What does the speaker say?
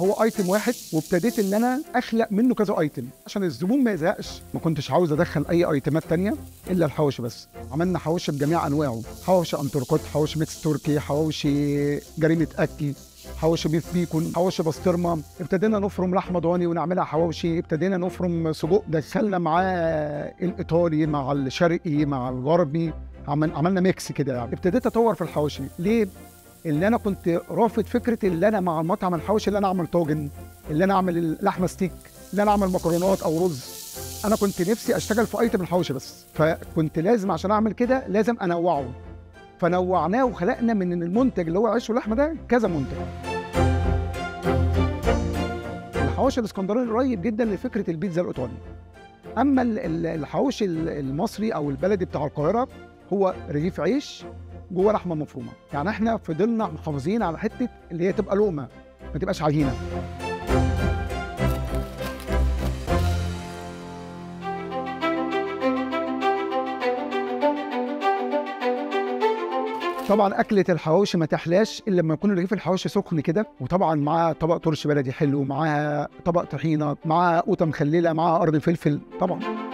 هو ايتم واحد وابتديت ان انا اخلق منه كذا ايتم عشان الزبون ما يزهقش ما كنتش عاوز ادخل اي ايتمات تانية الا الحواوشي بس عملنا حواوشي بجميع انواعه حواوشي انتركوت حواوشي ميكس تركي حواوشي جريمه اكل حواوشي بيف بيكون حواوشي بسطرمه ابتدينا نفرم لحمه ضاني ونعملها حواوشي ابتدينا نفرم سجق دخلنا معاه الايطالي مع الشرقي مع الغربي عمل عملنا ميكس كده يعني ابتديت اطور في الحواوشي ليه اللي انا كنت رافض فكره اللي انا مع المطعم الحواوشي اللي انا اعمل طاجن اللي انا اعمل اللحمه ستيك اللي انا اعمل مكرونات او رز انا كنت نفسي اشتغل في ايتم الحواوشي بس فكنت لازم عشان اعمل كده لازم انوعه فنوعناه وخلقنا من المنتج اللي هو عيش ولحمه ده كذا منتج الحواوشي الاسكندراني قريب جدا لفكره البيتزا الايطالي اما ال- ال- الحواوشي ال- المصري او البلدي بتاع القاهره هو رغيف عيش جوه لحمه مفرومه يعني احنا فضلنا محافظين على حته اللي هي تبقى لقمه ما تبقاش عجينه طبعا اكله الحواوشي ما تحلاش الا لما يكون رغيف الحواوشي سخن كده وطبعا معاه طبق ترش بلدي حلو معاه طبق طحينه معاه قوطه مخلله معاه ارض فلفل طبعا